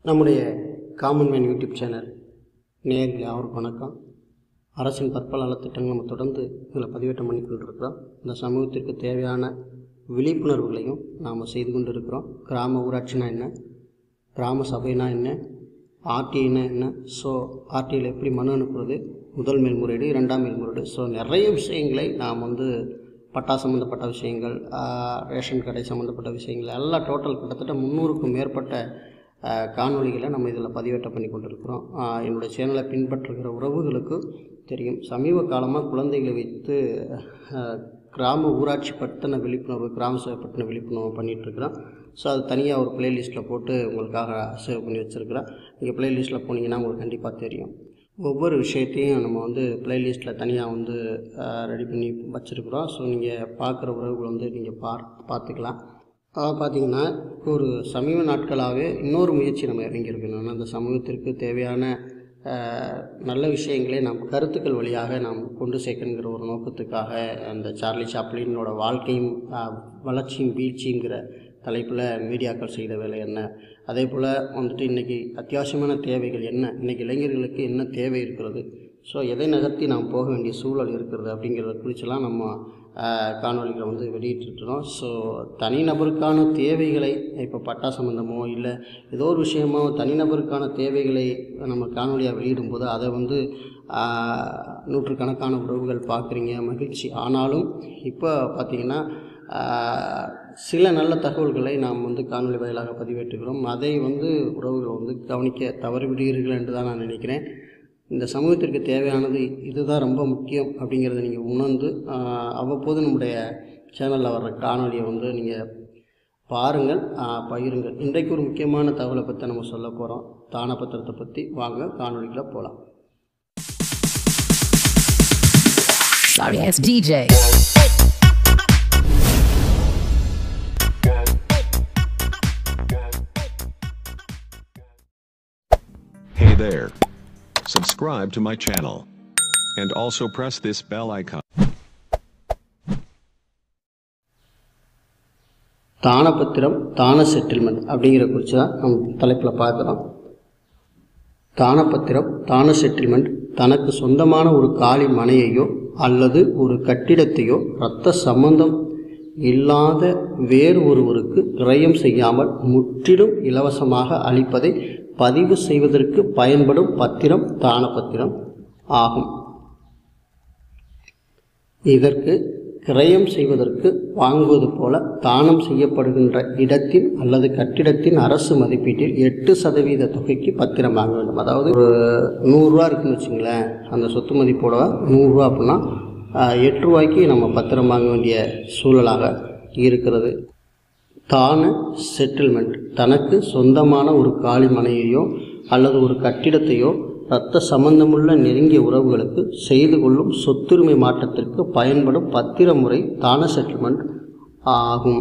நம்முடைய common man YouTube channel நேயர்களே அவருக்கு வணக்கம் அரசின் பற்பல நலத்திட்டங்கள் நம்ம தொடர்ந்து இதில் பதிவேற்றம் பண்ணி கொண்டிருக்கிறோம் இந்த சமூகத்திற்கு தேவையான விழிப்புணர்வுகளையும் நாம் செய்து கொண்டு இருக்கிறோம் கிராம ஊராட்சினா என்ன கிராம சபைனா என்ன ஆர்டிஐனா என்ன ஸோ ஆர்டிஐயில் எப்படி மனு அனுப்புறது முதல் மேல்முறையீடு இரண்டாம் மேல்முறையீடு ஸோ நிறைய விஷயங்களை நாம் வந்து பட்டா சம்மந்தப்பட்ட விஷயங்கள் ஆஹ், ரேஷன் கடை சம்மந்தப்பட்ட விஷயங்கள் எல்லாம் டோட்டல் கிட்டத்தட்ட முந்நூறுக்கும் மேற்பட்ட ஆஹ், காணொளிகளை நம்ம இதில் பதிவேற்றம் பண்ணி கொண்டிருக்கிறோம் ஆஹ், என்னுடைய சேனலை பின்பற்றுகிற உறவுகளுக்கு தெரியும் சமீப காலமாக குழந்தைகளை வைத்து ஆஹ், கிராம ஊராட்சி பற்றின விழிப்புணர்வு கிராம சபை பற்றின விழிப்புணர்வு பண்ணிகிட்ருக்கிறோம் ஸோ அது தனியாக ஒரு ப்ளேலிஸ்ட்டில் போட்டு உங்களுக்காக சேவ் பண்ணி வச்சுருக்கிறேன் நீங்கள் ப்ளேலிஸ்ட்டில் போனீங்கன்னா உங்களுக்கு கண்டிப்பாக தெரியும் ஒவ்வொரு விஷயத்தையும் நம்ம வந்து ப்ளேலிஸ்ட்டில் தனியாக வந்து ரெடி பண்ணி வச்சுருக்குறோம் ஸோ நீங்கள் பார்க்குற உறவுகள் வந்து நீங்கள் பார் பார்த்துக்கலாம் அதாவது பார்த்தீங்கன்னா ஒரு சமீப நாட்களாகவே இன்னொரு முயற்சி நம்ம இறங்கியிருக்கணும் அந்த சமூகத்திற்கு தேவையான அஹ், நல்ல விஷயங்களை நாம் கருத்துக்கள் வழியாக நாம் கொண்டு சேர்க்கணுங்கிற ஒரு நோக்கத்துக்காக அந்த சார்லி சாப்ளினோட வாழ்க்கையும் அஹ், வளர்ச்சியும் வீழ்ச்சிங்கிற தலைப்பில் மீடியாக்கள் செய்த வேலை என்ன அதே போல் வந்துட்டு இன்றைக்கி அத்தியாவசியமான தேவைகள் என்ன இன்றைக்கி இளைஞர்களுக்கு என்ன தேவை இருக்கிறது ஸோ எதை நகர்த்தி நாம் போக வேண்டிய சூழல் இருக்கிறது அப்படிங்கிறத குறிச்செல்லாம் நம்ம ஆஹ், காணொளிகளை வந்து வெளியிட்டிருக்கிறோம் ஸோ தனிநபருக்கான தேவைகளை இப்போ பட்டா சம்மந்தமோ இல்லை ஏதோ ஒரு விஷயமோ தனிநபருக்கான தேவைகளை நம்ம காணொலியாக வெளியிடும்போது அதை வந்து ஆஹ், நூற்றுக்கணக்கான உறவுகள் பார்க்குறீங்க மகிழ்ச்சி ஆனாலும் இப்போ பார்த்திங்கன்னா ஆஹ், சில நல்ல தகவல்களை நாம் வந்து காணொலி வாயிலாக பதிவேற்றுகிறோம் அதை வந்து உறவுகள் வந்து கவனிக்க தவறிவிடுகிறீர்கள் என்று தான் நான் நினைக்கிறேன் இந்த சமூகத்திற்கு தேவையானது இதுதான் ரொம்ப முக்கியம் அப்படிங்கிறத நீங்கள் உணர்ந்து ஆஹ், அவ்வப்போது நம்முடைய சேனலில் வர்ற காணொலியை வந்து நீங்கள் பாருங்கள் ஆஹ், பகிருங்கள் இன்றைக்கு ஒரு முக்கியமான தகவலை பற்றி நம்ம சொல்ல போகிறோம் தானபத்திரத்தை பற்றி வாங்க காணொலிக்குள்ள போகலாம் Sorry ass DJ. Hey there. Subscribe to my channel. And also press this bell icon. தானபத்திரம் தான செட்டில்மெண்ட் அப்படிங்கிற குறித்து தான் நம்ம தலைப்பில் பார்க்குறோம் தானபத்திரம் தான செட்டில்மெண்ட் தனக்கு சொந்தமான ஒரு காலி மனையையோ அல்லது ஒரு கட்டிடத்தையோ இரத்த சம்பந்தம் இல்லாத வேறு ஒருவருக்கு கிரயம் செய்யாமல் முற்றிலும் இலவசமாக அளிப்பதை பதிவு செய்வதற்கு பயன்படும் பத்திரம் தானபத்திரம் ஆகும் இதற்கு கிரயம் செய்வதற்கு வாங்குவது போல தானம் செய்யப்படுகின்ற இடத்தின் அல்லது கட்டிடத்தின் அரசு மதிப்பீட்டில் எட்டு சதவீத தொகைக்கு பத்திரம் வாங்க வேண்டும் அதாவது ஒரு நூறுரூவா இருக்குன்னு வச்சுங்களேன் அந்த சொத்து மதிப்போட நூறுரூவா அப்படின்னா ஆஹ், எட்டு ரூபாய்க்கு நம்ம பத்திரம் வாங்க வேண்டிய சூழலாக இருக்கிறது தான செட்டில்மெண்ட் தனக்கு சொந்தமான ஒரு காலி மனையையோ அல்லது ஒரு கட்டிடத்தையோ இரத்த சம்பந்தமுள்ள நெருங்கிய உறவுகளுக்கு செய்து கொள்ளும் சொத்துரிமை மாற்றத்திற்கு பயன்படும் பத்திர முறை தான செட்டில்மெண்ட் ஆகும்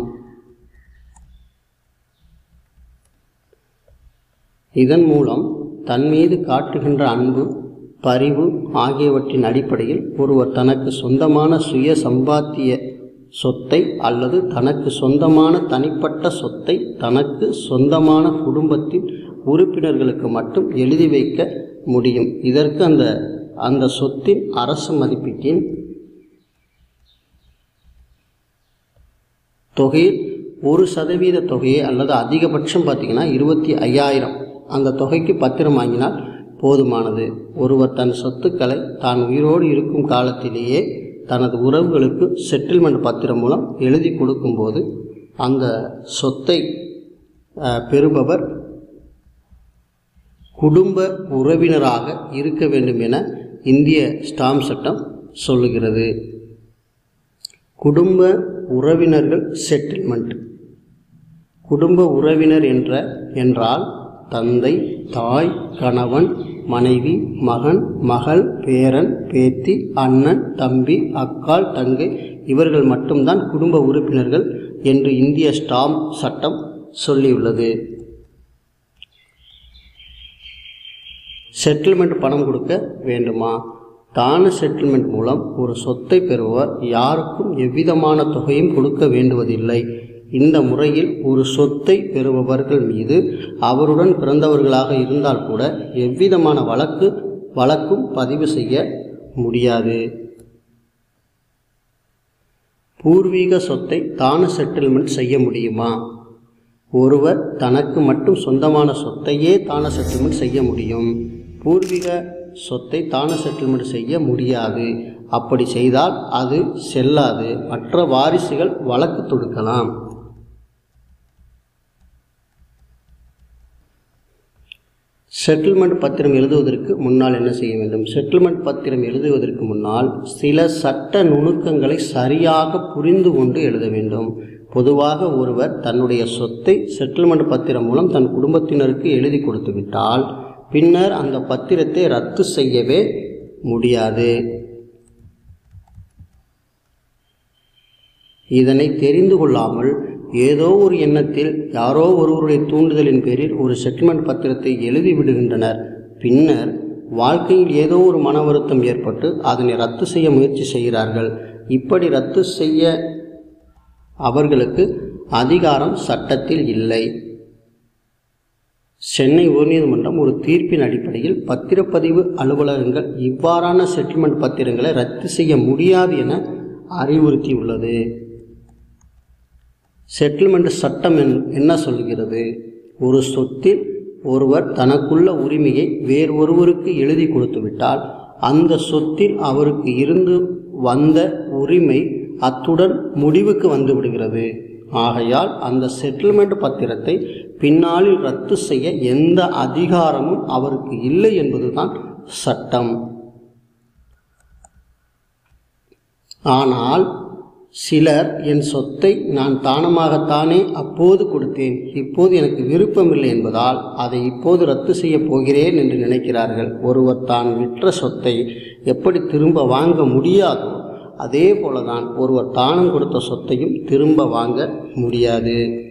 இதன் மூலம் தன் மீது காட்டுகின்ற அன்பு பரிவு ஆகியவற்றின் அடிப்படையில் ஒருவர் தனக்கு சொந்தமான சுய சம்பாத்திய சொத்தை அல்லது தனக்கு சொந்தமான தனிப்பட்ட சொத்தை தனக்கு சொந்தமான குடும்பத்தின் உறுப்பினர்களுக்கு மட்டும் எழுதி வைக்க முடியும் இதற்கு அந்த அந்த சொத்தின் அரசு மதிப்பீட்டின் தொகையில் ஒரு சதவீத தொகையை அல்லது அதிகபட்சம் பார்த்தீங்கன்னா இருபத்தி ஐயாயிரம் அந்த தொகைக்கு பத்திரம் வாங்கினால் போதுமானது ஒருவர் தன் சொத்துக்களை தான் உயிரோடு இருக்கும் காலத்திலேயே தனது உறவுகளுக்கு செட்டில்மெண்ட் பத்திரம் மூலம் எழுதி கொடுக்கும்போது அந்த சொத்தை அஹ், பெறுபவர் குடும்ப உறவினராக இருக்க வேண்டும் என இந்திய ஸ்டாம்ப் சட்டம் சொல்லுகிறது குடும்ப உறவினர்கள் செட்டில்மெண்ட் குடும்ப உறவினர் என்ற என்றால் தந்தை தாய் கணவன் மனைவி மகன் மகள் பேரன் பேத்தி அண்ணன் தம்பி அக்காள் தங்கை இவர்கள் மட்டும்தான் குடும்ப உறுப்பினர்கள் என்று இந்திய ஸ்டாம்ப் சட்டம் சொல்லியுள்ளது செட்டில்மெண்ட் பணம் கொடுக்க வேண்டுமா தான செட்டில்மெண்ட் மூலம் ஒரு சொத்தை பெறுபவர் யாருக்கும் எவ்விதமான தொகையும் கொடுக்க வேண்டுவதில்லை இந்த முறையில் ஒரு சொத்தை பெறுபவர்கள் மீது அவருடன் பிறந்தவர்களாக இருந்தால் கூட எவ்விதமான வழக்கு வழக்கும் பதிவு செய்ய முடியாது பூர்வீக சொத்தை தான செட்டில்மெண்ட் செய்ய முடியுமா ஒருவர் தனக்கு மட்டும் சொந்தமான சொத்தையே தான செட்டில்மெண்ட் செய்ய முடியும் பூர்வீக சொத்தை தான செட்டில்மெண்ட் செய்ய முடியாது அப்படி செய்தால் அது செல்லாது மற்ற வாரிசுகள் வழக்கு தொடுக்கலாம் செட்டில்மெண்ட் பத்திரம் எழுதுவதற்கு முன்னால் என்ன செய்ய வேண்டும் செட்டில்மெண்ட் பத்திரம் எழுதுவதற்கு முன்னால் சில சட்ட நுணுக்கங்களை சரியாக புரிந்து கொண்டு எழுத வேண்டும் பொதுவாக ஒருவர் தன்னுடைய சொத்தை செட்டில்மெண்ட் பத்திரம் மூலம் தன் குடும்பத்தினருக்கு எழுதி கொடுத்து விட்டால் பின்னர் அந்த பத்திரத்தை ரத்து செய்யவே முடியாது இதனை தெரிந்து கொள்ளாமல் ஏதோ ஒரு எண்ணத்தில் யாரோ ஒருவருடைய தூண்டுதலின் பேரில் ஒரு செட்டில்மெண்ட் பத்திரத்தை எழுதி விடுகின்றனர் பின்னர் வாழ்க்கையில் ஏதோ ஒரு மன வருத்தம் ஏற்பட்டு அதனை ரத்து செய்ய முயற்சி செய்கிறார்கள் இப்படி ரத்து செய்ய அவர்களுக்கு அதிகாரம் சட்டத்தில் இல்லை சென்னை உயர்நீதிமன்றம் ஒரு தீர்ப்பின் அடிப்படையில் பத்திரப்பதிவு அலுவலகங்கள் இவ்வாறான செட்டில்மெண்ட் பத்திரங்களை ரத்து செய்ய முடியாது என அறிவுறுத்தியுள்ளது செட்டில்மெண்ட் சட்டம் என்- என்ன சொல்கிறது ஒரு சொத்தில் ஒருவர் தனக்குள்ள உரிமையை வேறொருவருக்கு எழுதி கொடுத்துவிட்டால் அந்த சொத்தில் அவருக்கு இருந்து வந்த உரிமை அத்துடன் முடிவுக்கு வந்து விடுகிறது ஆகையால் அந்த செட்டில்மெண்ட் பத்திரத்தை பின்னாளில் ரத்து செய்ய எந்த அதிகாரமும் அவருக்கு இல்லை என்பதுதான் சட்டம் ஆனால் சிலர் என் சொத்தை நான் தானமாகத்தானே அப்போது கொடுத்தேன் இப்போது எனக்கு விருப்பமில்லை என்பதால் அதை இப்போது ரத்து செய்யப் போகிறேன் என்று நினைக்கிறார்கள் ஒருவர் தான் விற்ற சொத்தை எப்படி திரும்ப வாங்க முடியாதோ அதே போலதான் ஒருவர் தானம் கொடுத்த சொத்தையும் திரும்ப வாங்க முடியாது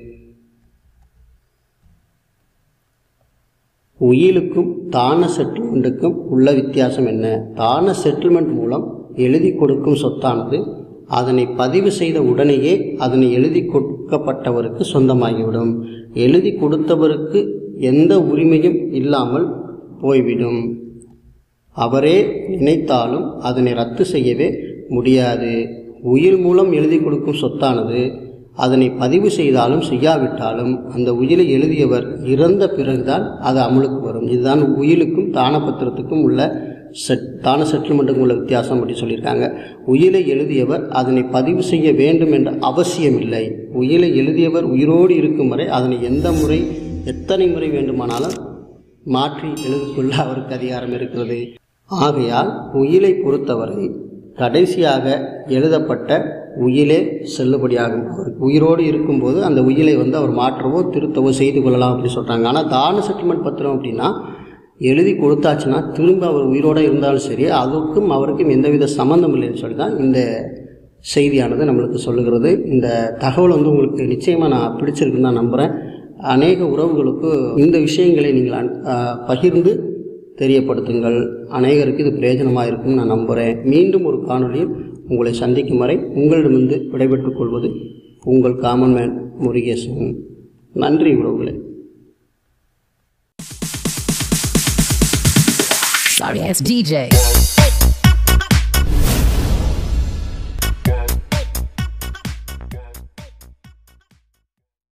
உயிலுக்கும் தான செட்டில்மெண்ட்டுக்கும் உள்ள வித்தியாசம் என்ன தான செட்டில்மெண்ட் மூலம் எழுதி கொடுக்கும் சொத்தானது அதனை பதிவு செய்த உடனேயே அதனை எழுதி கொடுக்கப்பட்டவருக்கு சொந்தமாகிவிடும் எழுதி கொடுத்தவருக்கு எந்த உரிமையும் இல்லாமல் போய்விடும் அவரே நினைத்தாலும் அதனை ரத்து செய்யவே முடியாது உயில் மூலம் எழுதி கொடுக்கும் சொத்தானது அதனை பதிவு செய்தாலும் செய்யாவிட்டாலும் அந்த உயிலை எழுதியவர் இறந்த பிறகுதான் அது அமலுக்கு வரும் இதுதான் உயிலுக்கும் தானபத்திரத்துக்கும் உள்ள செட் தான செட்டில்மெண்ட்டுக்கும் உள்ள வித்தியாசம் அப்படி சொல்லியிருக்காங்க உயிலை எழுதியவர் அதனை பதிவு செய்ய வேண்டும் என்ற அவசியமில்லை உயிலை எழுதியவர் உயிரோடு இருக்கும் வரை அதனை எந்த முறை எத்தனை முறை வேண்டுமானாலும் மாற்றி எழுதிக்கொள்ள அவருக்கு அதிகாரம் இருக்கிறது ஆகையால் உயிலை பொறுத்தவரை கடைசியாக எழுதப்பட்ட உயிலே செல்லுபடியாகும் அவர் உயிரோடு இருக்கும்போது அந்த உயிலை வந்து அவர் மாற்றவோ திருத்தவோ செய்து கொள்ளலாம் அப்படி சொல்கிறாங்க ஆனால் தான செட்டில்மெண்ட் பத்திரம் அப்படின்னா எழுதி கொடுத்தாச்சுன்னா திரும்ப அவர் உயிரோடு இருந்தாலும் சரி அதுக்கும் அவருக்கும் எந்தவித சம்மந்தம் இல்லைன்னு சொல்லி தான் இந்த செய்தியானது நம்மளுக்கு சொல்லுகிறது இந்த தகவல் வந்து உங்களுக்கு நிச்சயமாக நான் பிடிச்சிருக்குன்னு தான் நம்புகிறேன் அநேக உறவுகளுக்கு இந்த விஷயங்களை நீங்கள் அன்- ஆ, பகிர்ந்து தெரியப்படுத்துங்கள் அநேகருக்கு இது பிரயோஜனமாக இருக்கும்னு நான் நம்புகிறேன் மீண்டும் ஒரு காணொளியில் உங்களை சந்திக்கும் வரை உங்களிடமிருந்து விடைபெற்றுக் கொள்வது உங்கள் காமன் மேன் முருகேசன் நன்றி உறவுகளே Sorry ass DJ.